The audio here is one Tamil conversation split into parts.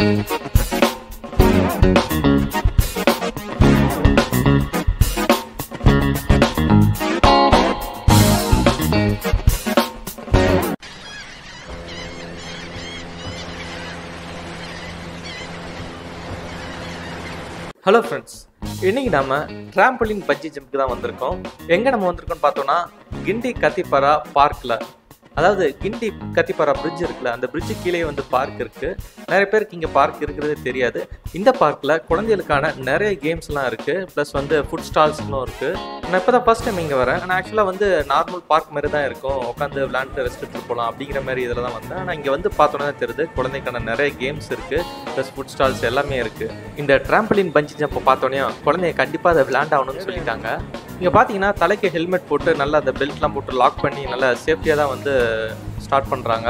ஹலோ ஃப்ரெண்ட்ஸ் இன்னைக்கு நாம ட்ராம்பலின் பஞ்சி ஜம்ப்க்கு தான் வந்திருக்கோம் எங்க நம்ம வந்திருக்கோம்னு பார்த்தோம்னா கிண்டி கத்திப்பாரா பார்க்ல அதாவது கிண்டி கத்திப்பாரா பிரிட்ஜ் இருக்குல்ல அந்த பிரிட்ஜு கீழே வந்து பார்க் இருக்கு நிறைய பேருக்கு இங்க பார்க் இருக்கிறதே தெரியாது இந்த பார்க்ல குழந்தைகளுக்கான நிறைய கேம்ஸ்லாம் இருக்கு ப்ளஸ் வந்து ஃபுட் ஸ்டால்ஸ்லாம் இருக்கு நான் இப்போ தான் ஃபர்ஸ்ட் டைம் இங்கே வரேன் நான் ஆக்சுவலாக வந்து நார்மல் பார்க் மாதிரி தான் இருக்கும் உட்காந்து விளையாண்டு ரெஸ்ட் எடுத்துட்டு போகலாம் அப்படிங்கிற மாதிரி இதில் தான் வந்தேன் ஆனால் இங்கே வந்து பார்த்தோன்னே தான் தெரியுது குழந்தைக்கான நிறைய கேம்ஸ் இருக்கு ப்ளஸ் ஃபுட் ஸ்டால்ஸ் எல்லாமே இருக்கு இந்த ட்ராம்பலின் பஞ்சி ஜம்ப் பார்த்தோன்னே குழந்தைய கண்டிப்பாக அதை விளையாண்டாகணும்னு சொல்லிட்டாங்க இங்கே பார்த்தீங்கன்னா தலைக்கு ஹெல்மெட் போட்டு நல்லா அந்த பெல்ட்லாம் போட்டு லாக் பண்ணி நல்லா சேஃப்டியாக தான் வந்து ஸ்டார்ட் பண்ணுறாங்க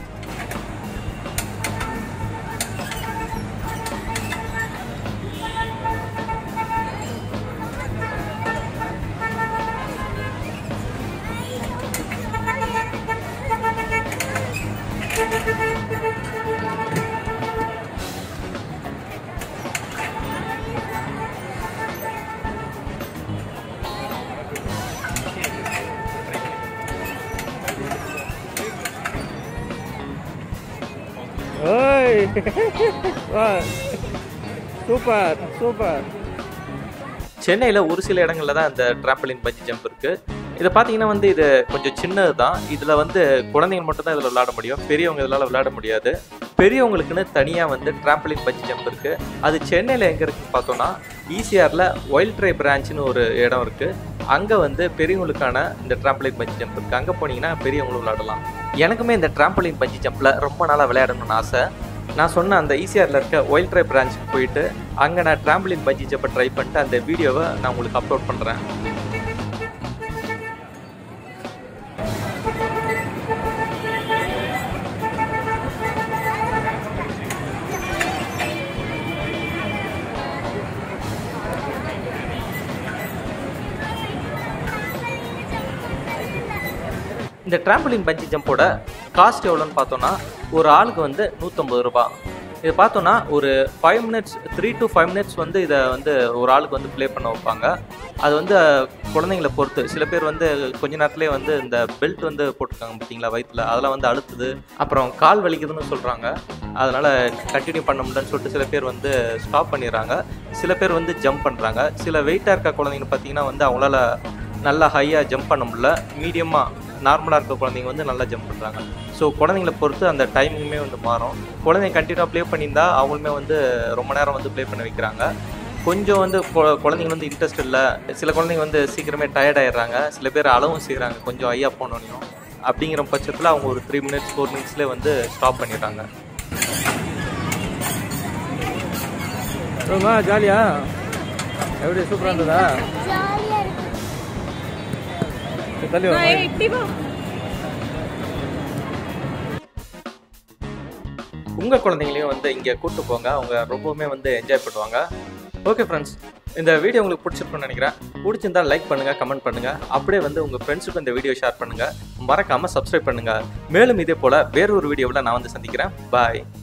ஓய் வா சூப்பர் சூப்பர் சென்னையில் ஒரு சில இடங்கள்ல தான் இந்த ட்ராம்பலின் பஞ்சி ஜம்ப் இருக்கு இதை பார்த்தீங்கன்னா வந்து இது கொஞ்சம் சின்னது தான் இதில் வந்து குழந்தைங்க மட்டும் தான் இதில் விளையாட முடியும் பெரியவங்க இதெல்லாம் விளையாட முடியாது பெரியவங்களுக்குன்னு தனியாக வந்து ட்ராம்பலின் பஞ்சி ஜம்ப் இருக்கு அது சென்னையில் எங்கே இருக்குன்னு பார்த்தோம்னா ஈசிஆரில் ஒயில்ட் ட்ரை பிரான்ச்னு ஒரு இடம் இருக்கு அங்கே வந்து பெரியவங்களுக்கான இந்த ட்ராம்பலின் பஞ்சி ஜம்ப் இருக்கு அங்கே போனீங்கன்னா பெரியவங்களும் விளையாடலாம் எனக்குமே இந்த ட்ராம்பலின் பஞ்சி ஜம்ப்பில் ரொம்ப நாளாக விளையாடணும்னு ஆசை நான் சொன்ன அந்த ஈசிஆரில் இருக்க ஒயில்ட் ட்ரை பிரான்ச்சுக்கு போயிட்டு அங்கே நான் ட்ராம்பலின் பஞ்சி ஜம்பை ட்ரை பண்ணிட்டு அந்த வீடியோவை நான் உங்களுக்கு அப்லோட் பண்ணுறேன் இந்த ட்ராம்பலின் பஞ்சி ஜம்போட காஸ்ட் எவ்வளோன்னு பார்த்தோன்னா ஒரு ஆளுக்கு வந்து நூற்றம்பது ரூபா இது பார்த்தோன்னா ஒரு five minutes three to five minutes வந்து இதை வந்து ஒரு ஆளுக்கு வந்து ப்ளே பண்ண வைப்பாங்க அது வந்து குழந்தைங்களை பொறுத்து சில பேர் வந்து கொஞ்ச நேரத்துலேயே வந்து இந்த பெல்ட் வந்து போட்டிருக்காங்க பார்த்தீங்களா வயிற்றுல அதெல்லாம் வந்து அழுத்துது அப்புறம் கால் வலிக்குதுன்னு சொல்கிறாங்க அதனால் கண்டினியூ பண்ண முடியலன்னு சொல்லிட்டு சில பேர் வந்து ஸ்டாப் பண்ணிடுறாங்க சில பேர் வந்து ஜம்ப் பண்ணுறாங்க சில வெயிட்டாக இருக்க குழந்தைங்க பார்த்தீங்கன்னா வந்து அவங்களால நல்லா ஹையாக ஜம்ப் பண்ண முடியல மீடியமாக நார்மலாக இருக்க குழந்தைங்க வந்து நல்லா ஜம்ப் பண்ணுறாங்க ஸோ குழந்தைங்களை பொறுத்து அந்த டைமிங்குமே வந்து மாறும் குழந்தைங்க கண்டினியூவாக ப்ளே பண்ணியிருந்தா அவங்களுமே வந்து ரொம்ப நேரம் வந்து ப்ளே பண்ண வைக்கிறாங்க கொஞ்சம் வந்து கு- குழந்தைங்க வந்து இன்ட்ரெஸ்ட் இல்லை சில குழந்தைங்க வந்து சீக்கிரமே டயர்ட் ஆயிடுறாங்க சில பேர் அளவும் செய்கிறாங்க கொஞ்சம் ஐயா போனோனையும் அப்படிங்கிற பட்சத்தில் அவங்க ஒரு த்ரீ மினிட்ஸ் ஃபோர் மினிட்ஸ்லேயே வந்து ஸ்டாப் பண்ணிடுறாங்க ரொம்ப ஜாலியா எப்படி சூப்பராக இருந்ததா சரி, தள்ளி வா உங்கள் குழந்தைங்களையும் வந்து இங்கே கூட்டு போங்க அவங்க ரொம்பவுமே வந்து என்ஜாய் பண்ணுவாங்க ஓகே ஃப்ரெண்ட்ஸ் இந்த வீடியோ உங்களுக்கு பிடிச்சிருக்குன்னு நினைக்கிறேன் பிடிச்சிருந்தா லைக் பண்ணுங்கள் கமெண்ட் பண்ணுங்கள் அப்படியே வந்து உங்கள் ஃப்ரெண்ட்ஸுக்கும் இந்த வீடியோ ஷேர் பண்ணுங்கள் மறக்காமல் சப்ஸ்கிரைப் பண்ணுங்கள் மேலும் இதே போல் வேறொரு வீடியோவில் நான் வந்து சந்திக்கிறேன் பாய்